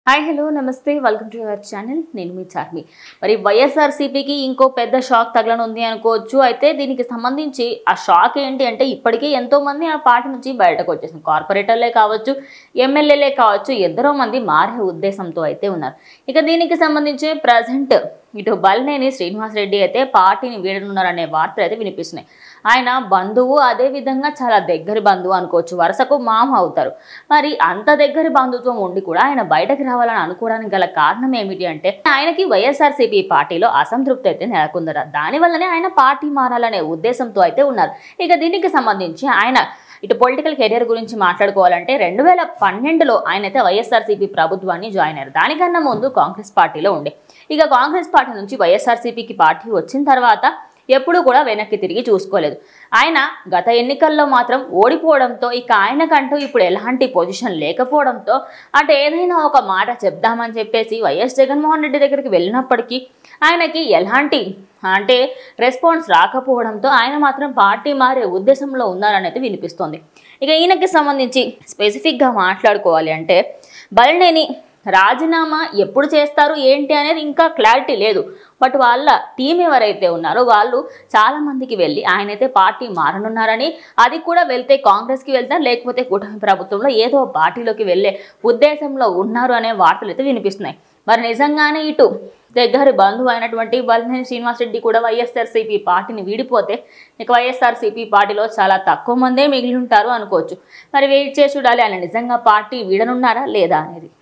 hi hello నమస్తే welcome to our channel నేను మీ చార్మి మరి వైఎస్ఆర్సీపీకి ఇంకో పెద్ద షాక్ తగలనుంది అనుకోవచ్చు అయితే దీనికి సంబంధించి ఆ షాక్ ఏంటి అంటే ఇప్పటికే ఎంతో మంది ఆ పార్టీ నుంచి బయటకు వచ్చేసింది కార్పొరేటర్లే కావచ్చు ఎమ్మెల్యేలే కావచ్చు ఎందరో మంది మారే ఉద్దేశంతో అయితే ఉన్నారు ఇక దీనికి సంబంధించి ప్రజెంట్ ఇటు బల్నేని శ్రీనివాస్ రెడ్డి అయితే పార్టీని వీడనున్నారనే వార్తలు అయితే వినిపిస్తున్నాయి ఆయన బంధువు అదే విధంగా చాలా దగ్గరి బంధువు అనుకోవచ్చు వరుసకు మామ అవుతారు మరి అంత దగ్గరి బంధుత్వం ఉండి కూడా ఆయన బయటకు రావాలని అనుకోవడానికి గల కారణం ఏమిటి అంటే ఆయనకి వైఎస్ఆర్సీపీ పార్టీలో అసంతృప్తి అయితే నెలకొందట దానివల్లనే ఆయన పార్టీ మారాలనే ఉద్దేశంతో అయితే ఉన్నారు ఇక దీనికి సంబంధించి ఆయన ఇటు పొలిటికల్ కెరియర్ గురించి మాట్లాడుకోవాలంటే రెండు వేల పన్నెండులో ఆయన అయితే వైఎస్ఆర్సీపీ ప్రభుత్వాన్ని జాయిన్ అయ్యారు దానికన్నా ముందు కాంగ్రెస్ పార్టీలో ఉండే ఇక కాంగ్రెస్ పార్టీ నుంచి వైఎస్ఆర్సీపీకి పార్టీ వచ్చిన తర్వాత ఎప్పుడూ కూడా వెనక్కి తిరిగి చూసుకోలేదు ఆయన గత ఎన్నికల్లో మాత్రం ఓడిపోవడంతో ఇక ఆయనకంటూ ఇప్పుడు ఎలాంటి పొజిషన్ లేకపోవడంతో అటు ఏదైనా ఒక మాట చెప్దామని చెప్పేసి వైఎస్ జగన్మోహన్ రెడ్డి దగ్గరికి వెళ్ళినప్పటికీ ఆయనకి ఎలాంటి అంటే రెస్పాన్స్ రాకపోవడంతో ఆయన మాత్రం పార్టీ మారే ఉద్దేశంలో ఉన్నారనేది వినిపిస్తోంది ఇక ఈయనకి సంబంధించి స్పెసిఫిక్గా మాట్లాడుకోవాలి అంటే బలినేని రాజీనామా ఎప్పుడు చేస్తారు ఏంటి అనేది ఇంకా క్లారిటీ లేదు బట్ వాళ్ళ టీం ఎవరైతే ఉన్నారో వాళ్ళు చాలా మందికి వెళ్ళి ఆయనైతే పార్టీ మారనున్నారని అది కూడా వెళ్తే కాంగ్రెస్కి వెళ్తారు లేకపోతే కూటమి ప్రభుత్వంలో ఏదో పార్టీలోకి వెళ్ళే ఉద్దేశంలో ఉన్నారు అనే వార్తలు అయితే వినిపిస్తున్నాయి మరి నిజంగానే ఇటు దగ్గరి బంధువు అయినటువంటి బల్నేని శ్రీనివాసరెడ్డి కూడా వైఎస్ఆర్సీపీ పార్టీని వీడిపోతే ఇక వైఎస్ఆర్సీపీ పార్టీలో చాలా తక్కువ మందే మిగిలి ఉంటారు అనుకోవచ్చు మరి వెయిట్ చేసి చూడాలి ఆయన నిజంగా పార్టీ వీడనున్నారా లేదా అనేది